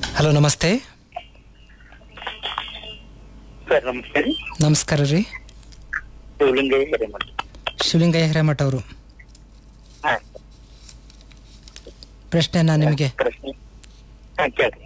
Hello ನಮಸ್ತೆ sir ನಮಸ್ತೆ ರೀ ನಮಸ್ಕಾರ ರೀ ಶಿವಲಿಂಗಯ್ಯ ಹಿರೇಮಠ ಶಿವಲಿಂಗಯ್ಯ ಹಿರೇಮಠ ಅವರು ಹಾ ಪ್ರಶ್ನೆನ ನಿಮಗೆ ಪ್ರಶ್ನೆ ಹಾ ಕೇಳ್ರಿ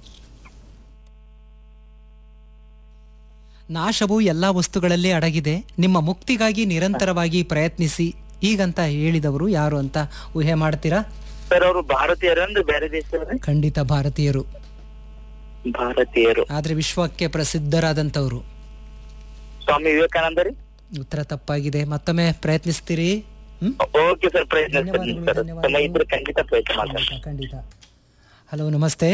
ನಾಶವು ಎಲ್ಲ ವಸ್ತುಗಳಲ್ಲಿ ಅಡಗಿದೆ ನಿಮ್ಮ ಮುಕ್ತಿಗಾಗಿ ನಿರಂತರವಾಗಿ ಪ್ರಯತ್ನಿಸಿ ಹೀಗಂತ ಹೇಳಿದವರು ಯಾರು ಅಂತ ಊಹೆ ಮಾಡ್ತೀರಾ ಸರ್ ಅವರು ಭಾರತೀಯರಂದ್ರೆ ಬೇರೆ ದೇಶದವ್ರೆ ಖಂಡಿತ ಭಾರತೀಯರು ಭಾರತೀಯರು ಆದ್ರೆ ವಿಶ್ವಕ್ಕೆ ಪ್ರಸಿದ್ಧರಾದಂಥವ್ರು ಸ್ವಾಮಿ ವಿವೇಕಾನಂದ ರೀ ಉತ್ತರ ತಪ್ಪಾಗಿದೆ ಮತ್ತೊಮ್ಮೆ ಪ್ರಯತ್ನಿಸ್ತೀರಿ ಹ್ಮ್ ಓಕೆ ಸರ್ ಪ್ರಯತ್ನ ಧನ್ಯವಾದಗಳು, ಸರ್ ಧನ್ಯವಾದಗಳು. ತಮ್ಮ ಇದ್ರೆ ಖಂಡಿತ ಪ್ರಯತ್ನ ಮಾಡ್ತಾರೆ ಖಂಡಿತ ಖಂಡಿತ ಹಲೋ ನಮಸ್ತೆ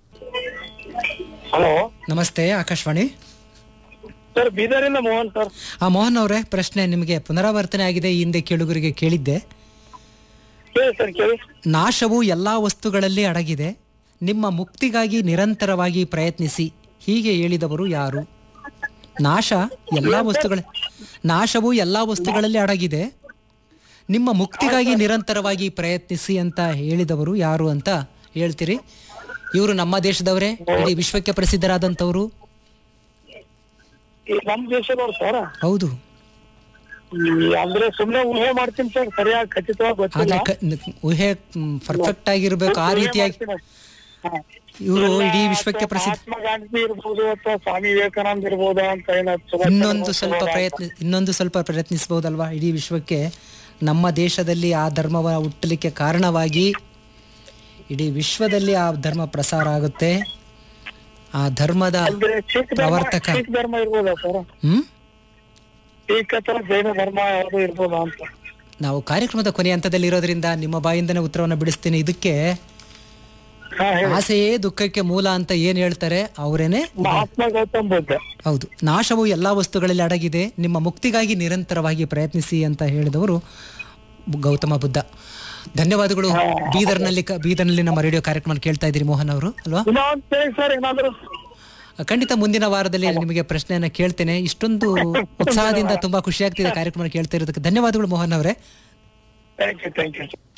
ಹಲೋ ನಮಸ್ತೆ ಆಕಾಶವಾಣಿ ಸರ್ ಬೀದರಿಂದ ಮೋಹನ್ ಸರ್ ಆ ಮೋಹನ್ ಅವರೇ ಪ್ರಶ್ನೆ ನಿಮಗೆ ಪುನರಾವರ್ತನೆ ಆಗಿದೆ ಈ ಹಿಂದೆ ಕೇಳುಗರಿಗೆ ಕೇಳಿದ್ದೆ ಕೇಳಿ ಸರ್ ಕೇಳಿ ನಾಶವು ಎಲ್ಲ ವಸ್ತುಗಳಲ್ಲಿ ಅಡಗಿದೆ ನಿಮ್ಮ ಮುಕ್ತಿಗಾಗಿ ನಿರಂತರವಾಗಿ ಪ್ರಯತ್ನಿಸಿ ಹೀಗೆ ಹೇಳಿದವರು ಯಾರು ನಾಶ ಎಲ್ಲ ವಸ್ತುಗಳ ನಾಶವು ಎಲ್ಲ ವಸ್ತುಗಳಲ್ಲಿ ಅಡಗಿದೆ ನಿಮ್ಮ ಮುಕ್ತಿಗಾಗಿ ನಿರಂತರವಾಗಿ ಪ್ರಯತ್ನಿಸಿ ಅಂತ ಹೇಳಿದವರು ಯಾರು ಅಂತ ಹೇಳ್ತೀರಿ ಇವರು ನಮ್ಮ ದೇಶದವರೇ ಇಡೀ ವಿಶ್ವಕ್ಕೆ ಪ್ರಸಿದ್ಧರಾದಂಥವ್ರು ಈ ನಮ್ ದೇಶದವ್ರು ಸರ್ ಹೌದು ಅಂದ್ರೆ ಸುಮ್ನೆ ಊಹೆ ಮಾಡ್ತೀನಿ ಸರ್ ಸರಿಯಾಗಿ ಖಚಿತವಾಗಿ ಆದ್ರೆ ಕ- ನ- ಊಹೆ ಪರ್ಫೆಕ್ಟ್ ಆಗಿರ್ಬೇಕು ಆ ರೀತಿಯಾಗಿ ಇವರು ಇಡೀ ವಿಶ್ವಕ್ಕೆ ಪ್ರಸಿದ್ಧ ಮಹಾತ್ಮ ಗಾಂಧಿ ಇರ್ಬೋದು ಅಥವಾ ಸ್ವಾಮಿ ವಿವೇಕಾನಂದ ಇರ್ಬೋದು ಅಂತ ಏನಾದ್ರು ಸುಭಾಷ್ ಇನ್ನೊಂದು ಚಂದ್ರ ಸ್ವಲ್ಪ ಬೋಸ್ ಪ್ರಯತ್ನ ಇನ್ನೊಂದು ಸ್ವಲ್ಪ ಪ್ರಯತ್ನಿಸಬಹುದಲ್ವಾ ಇಡೀ ವಿಶ್ವಕ್ಕೆ ನಮ್ಮ ದೇಶದಲ್ಲಿ ಆ ಧರ್ಮವ ಹುಟ್ಟಲಿಕ್ಕೆ ಕಾರಣವಾಗಿ ಇಡೀ ವಿಶ್ವದಲ್ಲಿ ಆ ಧರ್ಮ ಪ್ರಸಾರ ಆಗುತ್ತೆ ಆ ಧರ್ಮದ ಅಂದ್ರೆ ಸಿಖ್ ಧರ್ಮ ಪ್ರವರ್ತಕ ಸಿಖ್ ಧರ್ಮ ಇರ್ಬೋದಾ ಸರ್ ಹ್ಮ್ ಸಿಖ್ ಅಥವಾ ಜೈನ ಧರ್ಮ ಯಾವ್ದು ಇರ್ಬೋದಾ ಅಂತ ನಾವು ಕಾರ್ಯಕ್ರಮದ ಕೊನೆ ಹಂತದಲ್ಲಿ ಇರೋದ್ರಿಂದ ನಿಮ್ಮ ಬಾಯಿಂದನೇ ಉತ್ತರವನ್ನು ಬಿಡಿಸ್ತೀನಿ ಇದಕ್ಕೆ ಹಾ ಹೇಳಿ ಆಸೆಯೇ ದುಃಖಕ್ಕೆ ಮೂಲ ಅಂತ ಏನ್ ಹೇಳ್ತಾರೆ ಅವರೇನೆ ಮಹಾತ್ಮ ಗೌತಮ್ ಬುದ್ಧ ಹೌದು ನಾಶವು ಎಲ್ಲಾ ವಸ್ತುಗಳಲ್ಲಿ ಅಡಗಿದೆ ನಿಮ್ಮ ಮುಕ್ತಿಗಾಗಿ ನಿರಂತರವಾಗಿ ಪ್ರಯತ್ನಿಸಿ ಅಂತ ಹೇಳಿದವರು ಗೌತಮ ಬುದ್ಧ ಧನ್ಯವಾದಗಳು ಬೀದರ್ನಲ್ಲಿ ಕ- ಬೀದರ್ನಲ್ಲಿ ನಮ್ಮ ರೇಡಿಯೋ ಕಾರ್ಯಕ್ರಮ ಕೇಳ್ತಾ ಇದ್ದೀರಿ ಮೋಹನ್ ಅವರು ಅಲ್ವಾ ಇನ್ನೊಂದ್ ಹೇಳಿ ಸರ್ ಏನಾದ್ರು ಖಂಡಿತ ಮುಂದಿನ ವಾರದಲ್ಲಿ ನಿಮಗೆ ಪ್ರಶ್ನೆಯನ್ನ ಕೇಳ್ತೇನೆ ಇಷ್ಟೊಂದು ಉತ್ಸಾಹದಿಂದ ತುಂಬಾ ಖುಷಿ ಆಗ್ತಿದೆ ಕಾರ್ಯಕ್ರಮ ಕೇಳ್ತಾ ಇರೋದಕ್ಕೆ ಧನ್ಯವಾದಗಳು ಮೋಹನ್ ಅವರೇ ಥ್ಯಾಂಕ್ ಯು ಥ್ಯಾಂಕ್ ಯು